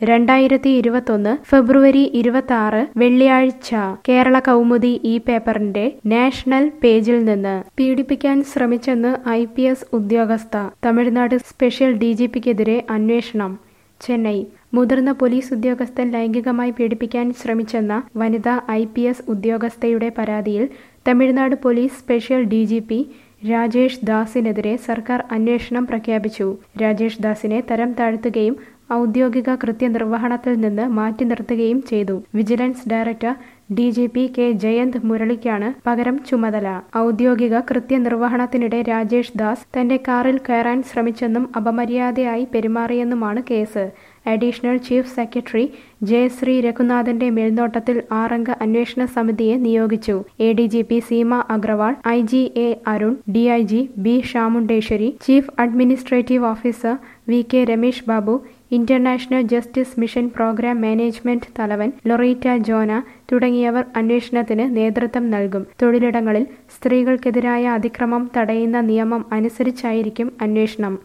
രണ്ടായിരത്തി ഇരുപത്തൊന്ന് ഫെബ്രുവരി ഇരുപത്തി ആറ് വെള്ളിയാഴ്ച കേരള കൗമുദി ഈ പേപ്പറിന്റെ നാഷണൽ പേജിൽ നിന്ന് പീഡിപ്പിക്കാൻ ശ്രമിച്ചെന്ന് ഐ പി എസ് ഉദ്യോഗസ്ഥ തമിഴ്നാട് സ്പെഷ്യൽ ഡി ജി പിക്കെതിരെ അന്വേഷണം ചെന്നൈ മുതിർന്ന പോലീസ് ഉദ്യോഗസ്ഥൻ ലൈംഗികമായി പീഡിപ്പിക്കാൻ ശ്രമിച്ചെന്ന വനിതാ ഐ പി എസ് ഉദ്യോഗസ്ഥയുടെ പരാതിയിൽ Tamil Nadu police special D G P Rajesh ദാസിനെതിരെ സർക്കാർ അന്വേഷണം പ്രഖ്യാപിച്ചു രാജേഷ് ദാസിനെ തരം താഴ്ത്തുകയും ഔദ്യോഗിക കൃത്യനിർവഹണത്തിൽ നിന്ന് മാറ്റി നിർത്തുകയും ചെയ്തു vigilance director D G P K Jayanth മുരളിക്കാണ് പകരം ചുമതല ഔദ്യോഗിക കൃത്യനിർവഹണത്തിനിടെ രാജേഷ് ദാസ് തന്റെ കാറിൽ കയറാൻ ശ്രമിച്ചെന്നും അപമര്യാദയായി പെരുമാറിയെന്നുമാണ് case additional chief secretary Jayashree രഘുനാഥന്റെ മേൽനോട്ടത്തിൽ ആറംഗ അന്വേഷണ സമിതിയെ നിയോഗിച്ചു A D G P Seema Agrawal I G A Arun D I G B Shamundeswari chief administrative officer V K Ramesh Babu International Justice Mission programme management തലവൻ ലൊറീറ്റ ജോന തുടങ്ങിയവർ അന്വേഷണത്തിന് നേതൃത്വം നൽകും തൊഴിലിടങ്ങളിൽ സ്ത്രീകൾക്കെതിരായ അതിക്രമം തടയുന്ന നിയമം അനുസരിച്ചായിരിക്കും അന്വേഷണം